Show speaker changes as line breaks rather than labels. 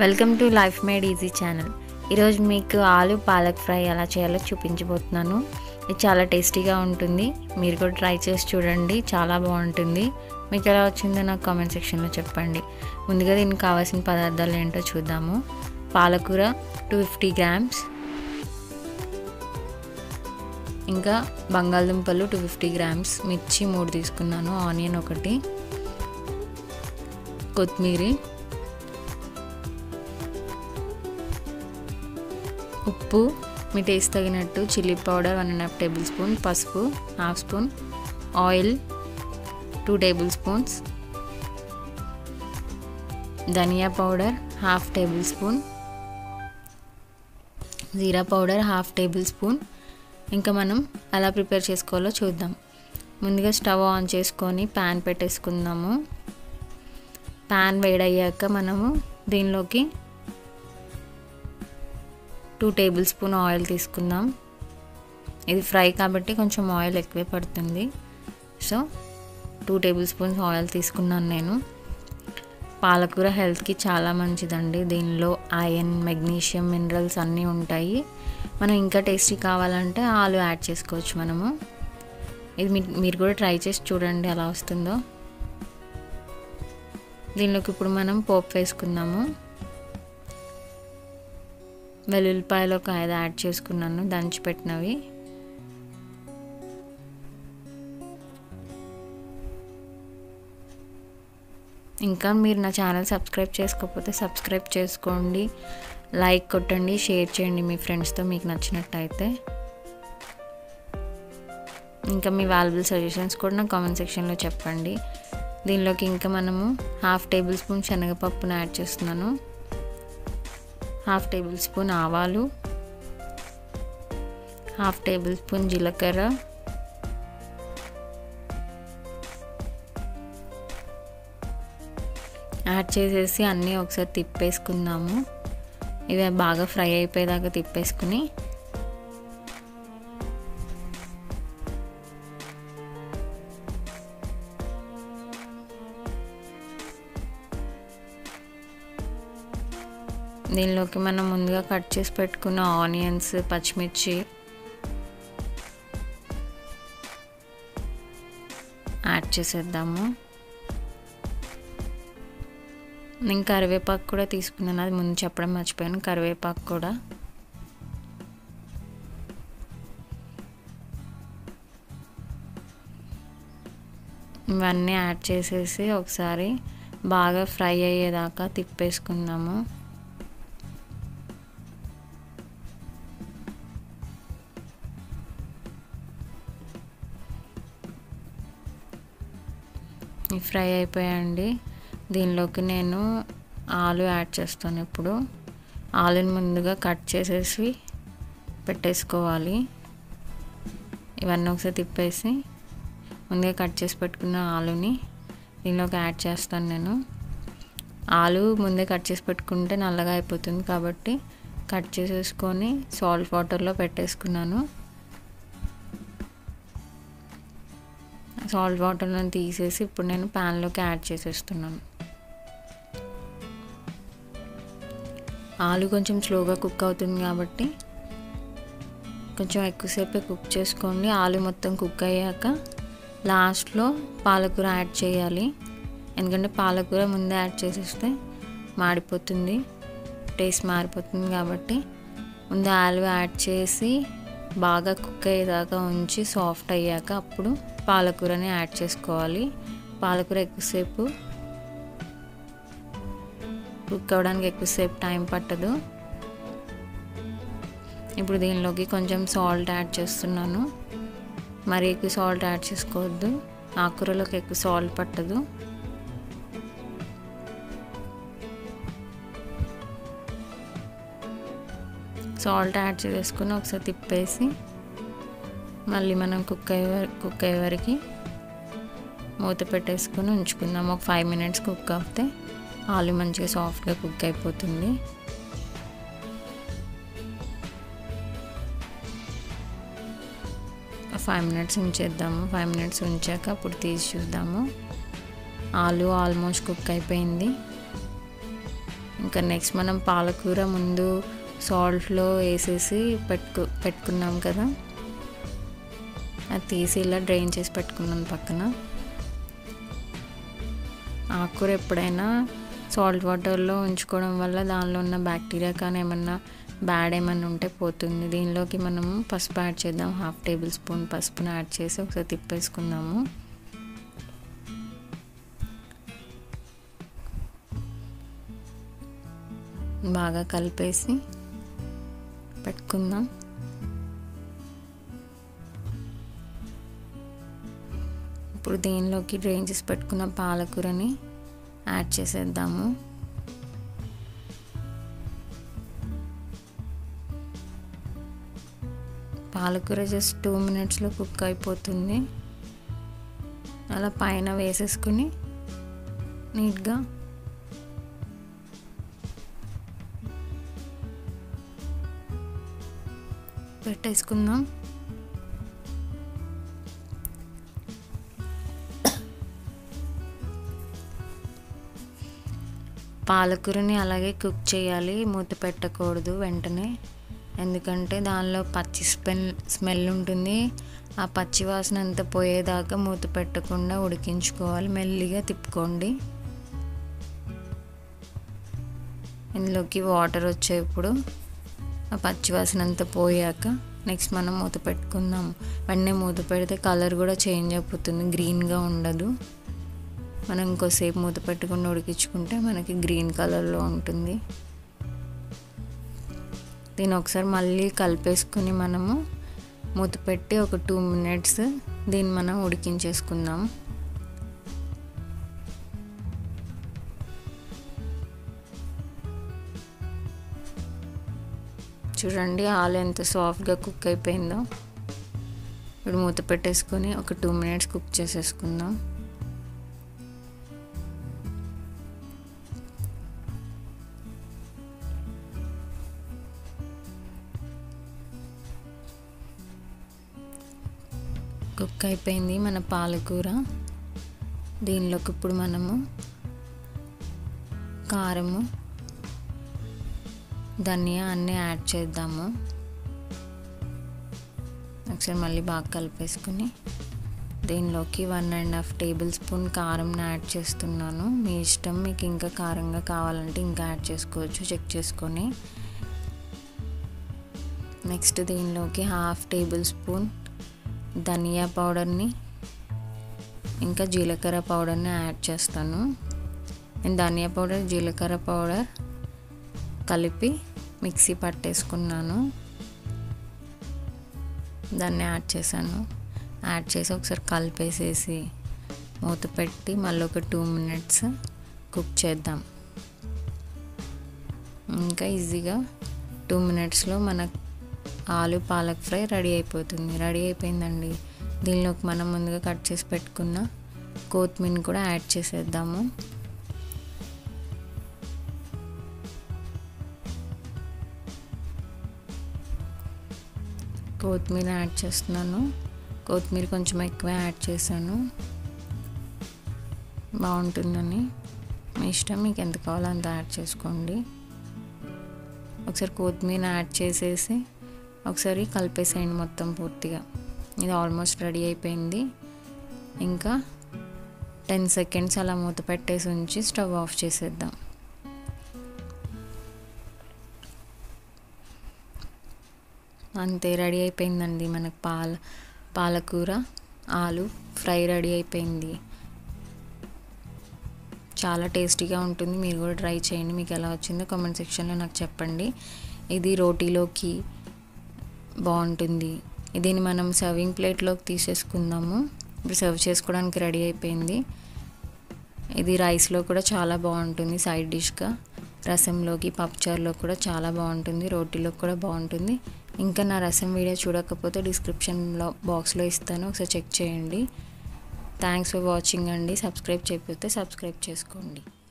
welcome to life made easy channel ఈరోజు మీకు ఆలు పాలక్ ఫ్రై ఎలా చేయాలో చూపించబోతున్నాను ఇది చాలా టేస్టీగా ఉంటుంది మీరు కూడా ట్రై చేసి చూడండి చాలా బాగుంటుంది మీకు ఎలా వచ్చిందో నాకు కామెంట్ సెక్షన్లో చెప్పండి ముందుగా దీనికి కావాల్సిన పదార్థాలు ఏంటో చూద్దాము పాలకూర టూ ఫిఫ్టీ గ్రామ్స్ ఇంకా బంగాళదుంపలు టూ ఫిఫ్టీ గ్రామ్స్ మిర్చి మూడు తీసుకున్నాను ఆనియన్ ఒకటి కొత్తిమీర ఉప్పు మీ టేస్ట్ తగినట్టు chilli powder one and half tablespoon పసుపు half spoon oil two tablespoons ధనియా పౌడర్ హాఫ్ టేబుల్ స్పూన్ జీరా పౌడర్ హాఫ్ టేబుల్ స్పూన్ ఇంకా మనం ఎలా ప్రిపేర్ చేసుకోవాలో చూద్దాం ముందుగా స్టవ్ ఆన్ చేసుకొని ప్యాన్ పెట్టేసుకుందాము ప్యాన్ వేడయ్యాక మనము దీనిలోకి టూ టేబుల్ స్పూన్ ఆయిల్ తీసుకుందాం ఇది ఫ్రై కాబట్టి కొంచెం ఆయిల్ ఎక్కువే పడుతుంది so two tablespoons oil తీసుకున్నాను నేను పాలకూర హెల్త్కి చాలా మంచిదండి దీనిలో ఐరన్ మెగ్నీషియం మినరల్స్ అన్నీ ఉంటాయి మనం ఇంకా టేస్టీ కావాలంటే ఆలు యాడ్ చేసుకోవచ్చు మనము ఇది మీరు కూడా ట్రై చేసి చూడండి ఎలా వస్తుందో దీనిలోకి ఇప్పుడు మనం పోపు వేసుకుందాము వెల్లుల్లిపాయలు ఒక ఐదు యాడ్ చేసుకున్నాను దంచిపెట్టినవి ఇంకా మీరు నా ఛానల్ సబ్స్క్రైబ్ చేసుకోకపోతే సబ్స్క్రైబ్ చేసుకోండి లైక్ కొట్టండి షేర్ చేయండి మీ ఫ్రెండ్స్తో మీకు నచ్చినట్టయితే ఇంకా మీ వాల్యుబుల్ సజెషన్స్ కూడా నా కామెంట్ సెక్షన్లో చెప్పండి దీనిలోకి ఇంకా మనము హాఫ్ టేబుల్ స్పూన్ శనగపప్పును యాడ్ చేస్తున్నాను హాఫ్ టేబుల్ స్పూన్ ఆవాలు హాఫ్ టేబుల్ స్పూన్ జీలకర్ర యాడ్ చేసేసి అన్నీ ఒకసారి తిప్పేసుకుందాము ఇవి బాగా ఫ్రై అయిపోయేదాకా తిప్పేసుకుని దీనిలోకి మనం ముందుగా కట్ చేసి పెట్టుకున్న ఆనియన్స్ పచ్చిమిర్చి యాడ్ చేసేద్దాము నేను కరివేపాకు కూడా తీసుకున్నాను అది ముందు చెప్పడం మర్చిపోయాను కరివేపాకు కూడా ఇవన్నీ యాడ్ చేసేసి ఒకసారి బాగా ఫ్రై అయ్యేదాకా తిప్పేసుకుందాము ఫ్రై అయిపోయాయండి దీనిలోకి నేను ఆలు యాడ్ చేస్తాను ఇప్పుడు ఆలుని ముందుగా కట్ చేసేసి పెట్టేసుకోవాలి ఇవన్నీ ఒకసారి తిప్పేసి ముందుగా కట్ చేసి పెట్టుకున్న ఆలుని దీనిలోకి యాడ్ చేస్తాను నేను ఆలు ముందే కట్ చేసి పెట్టుకుంటే నల్లగా అయిపోతుంది కాబట్టి కట్ చేసేసుకొని సాల్ట్ వాటర్లో పెట్టేసుకున్నాను సాల్ట్ వాటర్లో తీసేసి ఇప్పుడు నేను ప్యాన్లోకి యాడ్ చేసేస్తున్నాను ఆలు కొంచెం స్లోగా కుక్ అవుతుంది కాబట్టి కొంచెం ఎక్కువసేపే కుక్ చేసుకోండి ఆలు మొత్తం కుక్ అయ్యాక లాస్ట్లో పాలకూర యాడ్ చేయాలి ఎందుకంటే పాలకూర ముందే యాడ్ చేసేస్తే మాడిపోతుంది టేస్ట్ మారిపోతుంది కాబట్టి ముందు ఆలు యాడ్ చేసి బాగా కుక్ అయ్యేదాకా ఉంచి సాఫ్ట్ అయ్యాక అప్పుడు పాలకూరని యాడ్ చేసుకోవాలి పాలకూర ఎక్కువసేపు కుక్ అవ్వడానికి ఎక్కువసేపు టైం పట్టదు ఇప్పుడు దీనిలోకి కొంచెం సాల్ట్ యాడ్ చేస్తున్నాను మరి ఎక్కువ సాల్ట్ యాడ్ చేసుకోవద్దు ఆకుకూరలోకి ఎక్కువ సాల్ట్ పట్టదు సాల్ట్ యాడ్ చేసుకుని ఒకసారి తిప్పేసి మళ్ళీ మనం కుక్ అయ్యే కుక్ అయ్యే వరకు మూత పెట్టేసుకొని ఉంచుకుందాం ఒక ఫైవ్ మినిట్స్ కుక్ అవుతే ఆలు మంచిగా సాఫ్ట్గా కుక్ అయిపోతుంది ఫైవ్ మినిట్స్ ఉంచేద్దాము ఫైవ్ మినిట్స్ ఉంచాక అప్పుడు తీసి చూద్దాము ఆలు ఆల్మోస్ట్ కుక్ అయిపోయింది ఇంకా నెక్స్ట్ మనం పాలకూర ముందు సాల్ట్లో వేసేసి పెట్టుకు పెట్టుకున్నాం కదా అది తీసి ఇలా డ్రైన్ చేసి పెట్టుకున్నాను పక్కన ఆకుకూర ఎప్పుడైనా సాల్ట్ వాటర్లో ఉంచుకోవడం వల్ల దానిలో ఉన్న బ్యాక్టీరియా కానీ ఏమన్నా బ్యాడ్ ఏమన్నా ఉంటే పోతుంది దీనిలోకి మనం పసుపు యాడ్ చేద్దాం హాఫ్ టేబుల్ స్పూన్ పసుపుని యాడ్ చేసి ఒకసారి తిప్పేసుకుందాము బాగా కలిపేసి పెట్టుకుందాం ఇప్పుడు దీనిలోకి డ్రైన్ చేసి పెట్టుకున్న పాలకూరని యాడ్ చేసేద్దాము పాలకూర జస్ట్ టూ మినిట్స్లో కుక్ అయిపోతుంది అలా పైన వేసేసుకుని నీట్గా పెట్టేసుకుందాం పాలకూరని అలాగే కుక్ చేయాలి మూత పెట్టకూడదు వెంటనే ఎందుకంటే దానిలో పచ్చి స్మెల్ స్మెల్ ఉంటుంది ఆ పచ్చి వాసన అంతా పోయేదాకా మూత పెట్టకుండా ఉడికించుకోవాలి మెల్లిగా తిప్పుకోండి ఇందులోకి వాటర్ వచ్చేప్పుడు ఆ పచ్చి వాసన అంతా పోయాక నెక్స్ట్ మనం మూత పెట్టుకుందాం వెంటనే మూత పెడితే కలర్ కూడా చేంజ్ అయిపోతుంది గ్రీన్గా ఉండదు మనం ఇంకోసేపు మూత పెట్టుకుని ఉడికించుకుంటే మనకి గ్రీన్ కలర్లో ఉంటుంది దీన్ని ఒకసారి మళ్ళీ కలిపేసుకుని మనము మూత పెట్టి ఒక టూ మినిట్స్ దీన్ని మనం ఉడికించేసుకుందాం చూడండి ఆలు ఎంత సాఫ్ట్గా కుక్ అయిపోయిందో ఇప్పుడు మూత పెట్టేసుకొని ఒక టూ మినిట్స్ కుక్ చేసేసుకుందాం కుక్ అయిపోయింది మన పాలకూర దీనిలోకి ఇప్పుడు మనము కారము ధనియా అన్నీ యాడ్ చేద్దాము ఒకసారి మళ్ళీ బాగా కలిపేసుకుని దీనిలోకి one and half tablespoon కారంని యాడ్ చేస్తున్నాను మీ ఇష్టం మీకు ఇంకా కారంగా కావాలంటే ఇంకా యాడ్ చేసుకోవచ్చు చెక్ చేసుకొని నెక్స్ట్ దీనిలోకి హాఫ్ టేబుల్ స్పూన్ ధనియా పౌడర్ని ఇంకా జీలకర్ర పౌడర్ని యాడ్ చేస్తాను నేను ధనియా పౌడర్ జీలకర్ర పౌడర్ కలిపి మిక్సీ పట్టేసుకున్నాను దాన్ని యాడ్ చేశాను యాడ్ చేసి ఒకసారి కలిపేసేసి మూత పెట్టి మళ్ళీ ఒక టూ మినిట్స్ కుక్ చేద్దాం ఇంకా ఈజీగా టూ మినిట్స్లో మన ఆలు పాలక్ ఫ్రై రెడీ అయిపోతుంది రెడీ అయిపోయిందండి దీనిలోకి మనం ముందుగా కట్ చేసి పెట్టుకున్న కొత్తిమీరని కూడా యాడ్ చేసేద్దాము కొత్తిమీర యాడ్ చేస్తున్నాను కొత్తిమీర కొంచెం ఎక్కువ యాడ్ చేశాను బాగుంటుందని మీ ఇష్టం మీకు ఎంత కావాలో అంత యాడ్ చేసుకోండి ఒకసారి కొత్తిమీర యాడ్ చేసేసి ఒకసారి కలిపేసేయండి మొత్తం పూర్తిగా ఇది ఆల్మోస్ట్ రెడీ అయిపోయింది ఇంకా టెన్ సెకండ్స్ అలా మూత పెట్టేసి ఉంచి స్టవ్ ఆఫ్ చేసేద్దాం అంతే రెడీ అయిపోయిందండి మనకు పాల పాలకూర ఆలు ఫ్రై రెడీ అయిపోయింది చాలా టేస్టీగా ఉంటుంది మీరు కూడా ట్రై చేయండి మీకు ఎలా వచ్చిందో కామెంట్ సెక్షన్లో నాకు చెప్పండి ఇది రోటీలోకి బాగుంటుంది దీన్ని మనం సర్వింగ్ ప్లేట్లోకి తీసేసుకుందాము ఇప్పుడు సర్వ్ చేసుకోవడానికి రెడీ అయిపోయింది ఇది రైస్లో కూడా చాలా బాగుంటుంది సైడ్ డిష్గా రసంలోకి పప్పుచారులో కూడా చాలా బాగుంటుంది రోటీలో కూడా బాగుంటుంది ఇంకా నా రసం వీడియో చూడకపోతే డిస్క్రిప్షన్లో బాక్స్లో ఇస్తాను ఒకసారి చెక్ చేయండి థ్యాంక్స్ ఫర్ వాచింగ్ అండి సబ్స్క్రైబ్ చేయకపోతే సబ్స్క్రైబ్ చేసుకోండి